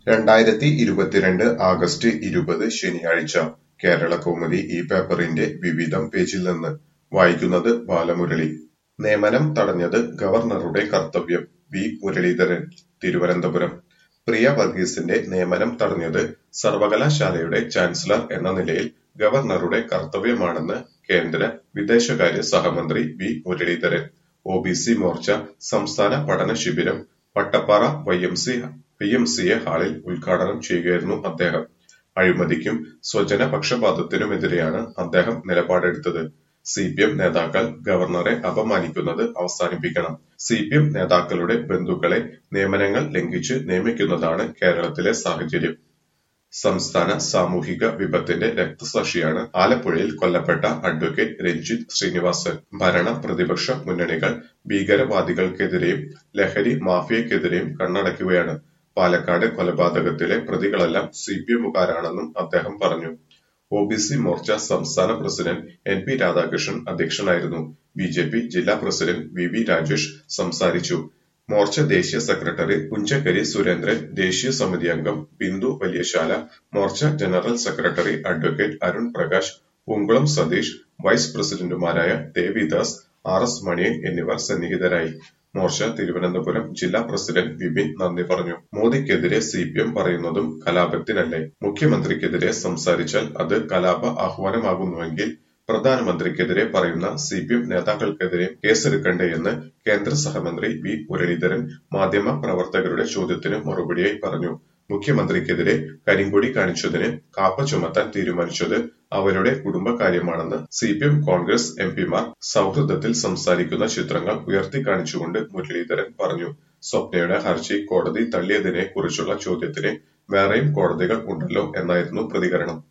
രണ്ടായിരത്തി ഇരുപത്തിരണ്ട് ആഗസ്റ്റ് ഇരുപത് ശനിയാഴ്ച കേരളകൗമുദി ഈ പേപ്പറിന്റെ വിവിധം പേജിൽ നിന്ന് വായിക്കുന്നത് ബാലമുരളി നിയമനം തടഞ്ഞത് ഗവർണറുടെ കർത്തവ്യം വി മുരളീധരൻ തിരുവനന്തപുരം പ്രിയ വർഗീസിന്റെ നിയമനം തടഞ്ഞത് സർവകലാശാലയുടെ ചാൻസലർ എന്ന നിലയിൽ ഗവർണറുടെ കർത്തവ്യമാണെന്ന് കേന്ദ്ര വിദേശകാര്യ സഹമന്ത്രി V Muraleedharan O B C Morcha സംസ്ഥാന പഠന ശിബിരം Vattappara Y M C Y M C A ഹാളിൽ ഉദ്ഘാടനം ചെയ്യുകയായിരുന്നു അദ്ദേഹം അഴിമതിക്കും സ്വജന പക്ഷപാതത്തിനുമെതിരെയാണ് അദ്ദേഹം നിലപാടെടുത്തത് സി പി എം നേതാക്കൾ ഗവർണറെ അപമാനിക്കുന്നത് അവസാനിപ്പിക്കണം സി പി എം നേതാക്കളുടെ ബന്ധുക്കളെ നിയമനങ്ങൾ ലംഘിച്ച് നിയമിക്കുന്നതാണ് കേരളത്തിലെ സാഹചര്യം സംസ്ഥാന സാമൂഹിക വിപത്തിന്റെ രക്തസാക്ഷിയാണ് ആലപ്പുഴയിൽ കൊല്ലപ്പെട്ട അഡ്വക്കേറ്റ് രഞ്ജിത്ത് ശ്രീനിവാസൻ ഭരണ പ്രതിപക്ഷ മുന്നണികൾ ഭീകരവാദികൾക്കെതിരെയും ലഹരി മാഫിയക്കെതിരെയും കണ്ണടയ്ക്കുകയാണ് പാലക്കാട് കൊലപാതകത്തിലെ പ്രതികളെല്ലാം സി പി എമ്മുകാരാണെന്നും അദ്ദേഹം പറഞ്ഞു ഒ ബി സി മോർച്ച സംസ്ഥാന പ്രസിഡന്റ് എൻ പി രാധാകൃഷ്ണൻ അധ്യക്ഷനായിരുന്നു ബി ജെ പി ജില്ലാ പ്രസിഡന്റ് വി വി രാജേഷ് സംസാരിച്ചു മോർച്ച ദേശീയ സെക്രട്ടറി പുഞ്ചക്കരി സുരേന്ദ്രൻ ദേശീയ സമിതി അംഗം Bindu Valiyasala Morcha general secretary advocate Arun Prakash Poonkulam Satheesh vice പ്രസിഡന്റുമാരായ ദേവിദാസ് ആർ എസ് മണിയൻ എന്നിവർ സന്നിഹിതരായി മോർച്ച തിരുവനന്തപുരം ജില്ലാ പ്രസിഡന്റ് വിപിൻ നന്ദി പറഞ്ഞു മോദിക്കെതിരെ സി പി എം പറയുന്നതും കലാപത്തിനല്ലേ മുഖ്യമന്ത്രിക്കെതിരെ സംസാരിച്ചാൽ അത് കലാപ ആഹ്വാനമാകുന്നുവെങ്കിൽ പ്രധാനമന്ത്രിക്കെതിരെ പറയുന്ന സി പി എം നേതാക്കൾക്കെതിരെ കേസെടുക്കണ്ടേ എന്ന് കേന്ദ്ര സഹമന്ത്രി വി മുരളീധരൻ മാധ്യമ പ്രവർത്തകരുടെ ചോദ്യത്തിന് മറുപടിയായി പറഞ്ഞു മുഖ്യമന്ത്രിക്കെതിരെ കരിങ്കൊടി കാണിച്ചതിന് കാപ്പ ചുമത്താൻ തീരുമാനിച്ചത് അവരുടെ കുടുംബകാര്യമാണെന്ന് C P M Congress M പിമാർ സൗഹൃദത്തിൽ സംസാരിക്കുന്ന ചിത്രങ്ങൾ ഉയർത്തിക്കാണിച്ചുകൊണ്ട് മുരളീധരൻ പറഞ്ഞു സ്വപ്നയുടെ ഹർജി കോടതി തള്ളിയതിനെ കുറിച്ചുള്ള ചോദ്യത്തിന് വേറെയും കോടതികൾ ഉണ്ടല്ലോ എന്നായിരുന്നു പ്രതികരണം